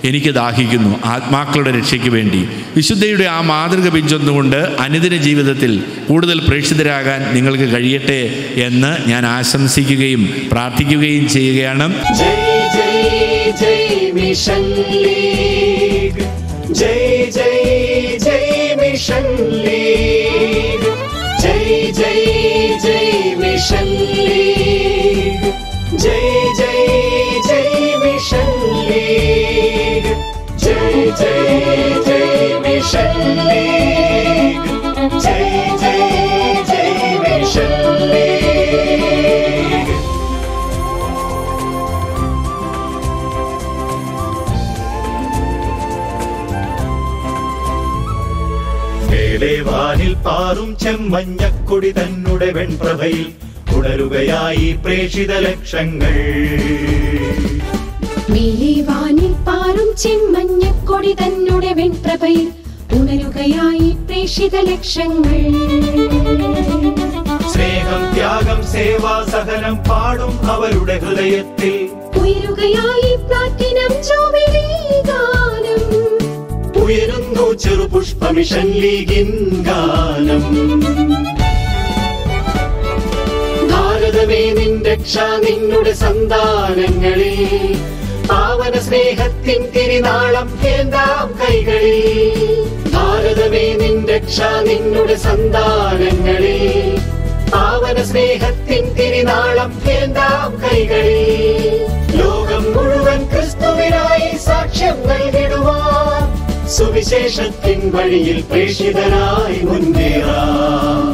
എനിക്ക് ദാഹിക്കുന്നു ആത്മാക്കളുടെ രക്ഷയ്ക്ക് വേണ്ടി വിശുദ്ധയുടെ ആ മാതൃക പിഞ്ചൊന്നുകൊണ്ട് അനുദിന ജീവിതത്തിൽ കൂടുതൽ പ്രേക്ഷിതരാകാൻ നിങ്ങൾക്ക് കഴിയട്ടെ എന്ന് ഞാൻ ആശംസിക്കുകയും പ്രാർത്ഥിക്കുകയും ചെയ്യുകയാണ് जय जय जय मिशन लीग जय जय जय मिशन लीग जय जय जय मिशन लीग जय जय जय मिशन लीग जय जय जय मिशन लीग जय जय जय मिशन लीग മേലെ വാനിൽ പാറും ചെമ്മഞ്ഞക്കൊടി തന്നെ വെൺപ്രഭയിൽ ഉണരുകയായി പ്രേഷിത ലക്ഷങ്ങൾ മേലെ വാനിൽ പാറും ചെമ്മഞ്ഞക്കൊടി തന്നെ വെൺപ്രഭയിൽ ഉണരുകയായി പ്രേക്ഷിത ലക്ഷങ്ങൾ സ്നേഹം ത്യാഗം സേവാ സഹനം പാടും അവരുടെ ഹൃദയത്തിൽ ഉയരുകയായി പ്ലാറ്റിനം ജൂബിലി ഗാനം ഉയരുന്നു ചെറുപുഷ്പ മിഷൻ ലീഗിൻ ഗാനം ഭാരതമേ നിൻ രക്ഷ നിന്നുടെ സന്താനങ്ങളിൽ പാവന സ്നേഹത്തിൻ തിരുനാളം കേന്താം കൈകളിൽ ഭാരതമേ നിൻ രക്ഷ നിന്നുടെ സന്താനങ്ങളിൽ പാവന സ്നേഹത്തിൻ തിരുനാളം കേന്താം കൈകളിൽ ലോകം മുഴുവൻ ക്രിസ്തുവിനായി സാക്ഷ്യം നൽകിടുവാൻ സുവിശേഷത്തിൻ വഴിയിൽ പ്രേഷിതരായി മുന്നേറാം